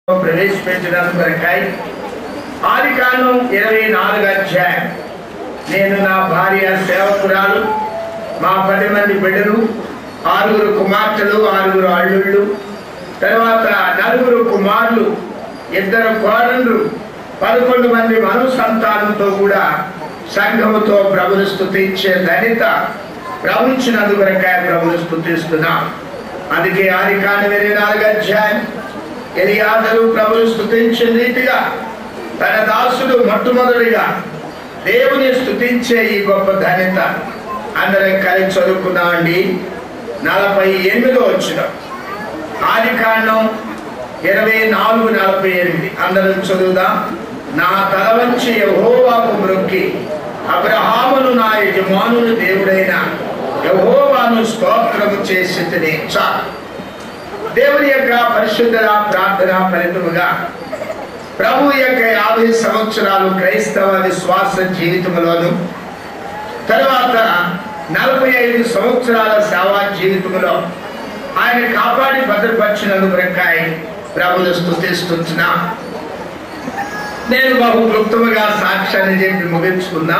ప్రవేశపెట్టడం కొరకై ఆది కాండం ఇరవై నాలుగు అధ్యాయం నేను నా భార్య సేవకురాలు మా పది మంది బిడ్డలు ఆరుగురు కుమార్తెలు ఆరుగురు అల్లుళ్ళు తర్వాత నలుగురు కుమారులు ఇద్దరు కోడళ్ళు పదకొండు మంది మను సంతానంతో కూడా సంఘముతో ప్రభుని స్థుతించే ధనిత ప్రభుత్వనందు కొరకాయ ప్రభుని స్థుతిస్తున్నాం అందుకే ఆది కాండం ఇరవై నాలుగు అధ్యాయం ఎలియాదరు ప్రభుని స్థుతించిన రీతిగా తన దాసుడు మొట్టమొదటిగా దేవుని స్థుతించే ఈ గొప్ప ధన్యత అందరం కలిసి చదువుకున్నామండి నలభై ఎనిమిదో వచ్చిన ఆది కాండం ఇరవై నాలుగు నలభై ఎనిమిది అందరం చదువుదాం నా తల వంచి యహోవాకు మ్రొక్కి అబ్రహామును నా యజమానుని దేవుడైన యహోవాను స్తోత్రము చేసి తినే చాలు దేవుని యొక్క పరిశుద్ధ ప్రార్థన ఫలితముగా ప్రభు యొక్క యాభై సంవత్సరాలు క్రైస్తవ విశ్వాస జీవితంలోను తర్వాత నలభై ఐదు సంవత్సరాల సేవా జీవితంలో ఆయన కాపాడి భద్రపరిచినందుకు రెక్కాయి ప్రభును స్థుతిస్తున్నా నేను బహు క్లుప్తముగా సాక్ష్యాన్ని చెప్పి ముగించుకున్నా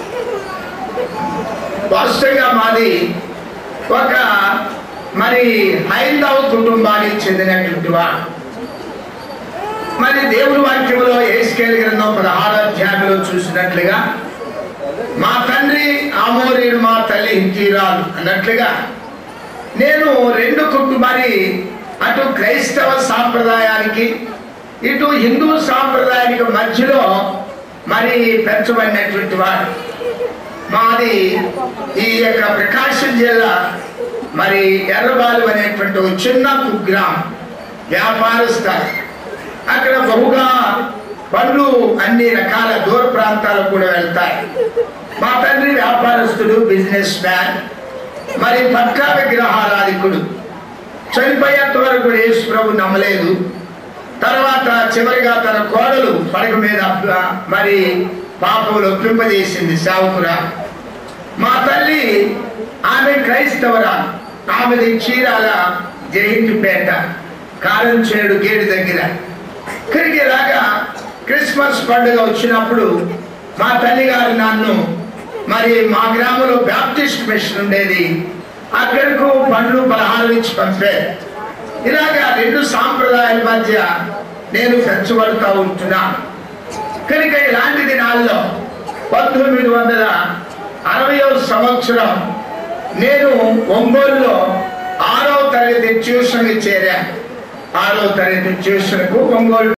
వాస్తవంగా మాది ఒక మరి హైందవ కుటుంబానికి చెందినటువంటి వాడు మరి దేవుని వాక్యంలో ఏసుకేలు గ్రంథం పదహారు అధ్యాయంలో చూసినట్లుగా మా తండ్రి ఆమోరీడు మా తల్లి హిందీరాలు అన్నట్లుగా నేను రెండు కుటుంబాన్ని అటు క్రైస్తవ సాంప్రదాయానికి ఇటు హిందూ సాంప్రదాయానికి మధ్యలో మరి పెంచబడినటువంటి వాడు మాది ఈ యొక్క ప్రకాశం జిల్లా మరి ఎర్రబాలు అనేటువంటి ఒక చిన్న కుగ్రామం వ్యాపారస్థాయి అక్కడ బహుగా పండ్లు అన్ని రకాల దూర ప్రాంతాలకు కూడా వెళ్తాయి మా తండ్రి వ్యాపారస్తుడు బిజినెస్ మ్యాన్ మరి పట్కా విగ్రహారాధికుడు చనిపోయేంత వరకు కూడా యేసు ప్రభు నమ్మలేదు తర్వాత చివరిగా తన కోడలు పడక మీద మరి పాపములు ఒప్పింపజేసింది సేవకురా మా తల్లి ఆమె క్రైస్తవరాలు ఆమెది చీరాల జయింటిపేట కారం చేడు గేటు దగ్గర ఇక్కడికి రాగా క్రిస్మస్ పండుగ వచ్చినప్పుడు మా తల్లి గారు నన్ను మరి మా గ్రామంలో బ్యాప్టిస్ట్ మిషన్ ఉండేది అక్కడకు పండ్లు పలహారం ఇచ్చి పంపారు ఇలాగా రెండు సాంప్రదాయాల మధ్య నేను పెంచబడుతూ ఉంటున్నా కనుక ఇలాంటి దినాల్లో పంతొమ్మిది వందల అరవయో సంవత్సరం నేను ఒంగోలులో ఆరో తరగతి ట్యూషన్ చేరా ఆరో తరగతి ట్యూషన్కు ఒంగోలు